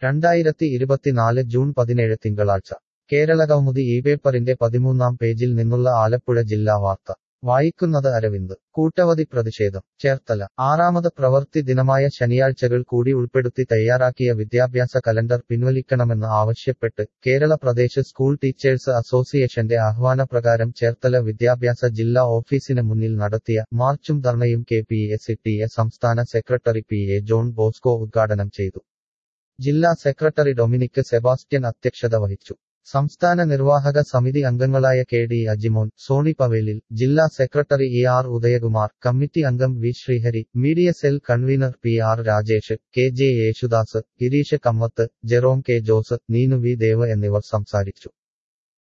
രണ്ടായിരത്തി ഇരുപത്തിനാല് ജൂൺ പതിനേഴ് തിങ്കളാഴ്ച കേരളകൗമുദി ഈ പേപ്പറിന്റെ പതിമൂന്നാം പേജിൽ നിന്നുള്ള ആലപ്പുഴ ജില്ലാ വാർത്ത വായിക്കുന്നത് അരവിന്ദ് കൂട്ടവധി പ്രതിഷേധം ചേർത്തല ആറാമത് പ്രവൃത്തി ദിനമായ ശനിയാഴ്ചകൾ കൂടി ഉൾപ്പെടുത്തി തയ്യാറാക്കിയ വിദ്യാഭ്യാസ കലണ്ടർ പിൻവലിക്കണമെന്ന് ആവശ്യപ്പെട്ട് കേരള പ്രദേശ് സ്കൂൾ ടീച്ചേഴ്സ് അസോസിയേഷന്റെ ആഹ്വാനപ്രകാരം ചേർത്തല വിദ്യാഭ്യാസ ജില്ലാ ഓഫീസിന് മുന്നിൽ നടത്തിയ മാർച്ചും ധർണയും K P S T A സംസ്ഥാന secretary P A John Bosco ഉദ്ഘാടനം ചെയ്തു ജില്ലാ സെക്രട്ടറി ഡൊമിനിക് സെബാസ്റ്റ്യൻ അധ്യക്ഷത വഹിച്ചു സംസ്ഥാന നിർവാഹക സമിതി അംഗങ്ങളായ കെ ഡി അജിമോൻ സോണി പവേലിൽ ജില്ലാ secretary A R Udayakumar committee അംഗം V Sreehari media cell convener P R Rajesh K J Yesudas Girish Kammath Jerome K Jose Neenu V Dev എന്നിവർ സംസാരിച്ചു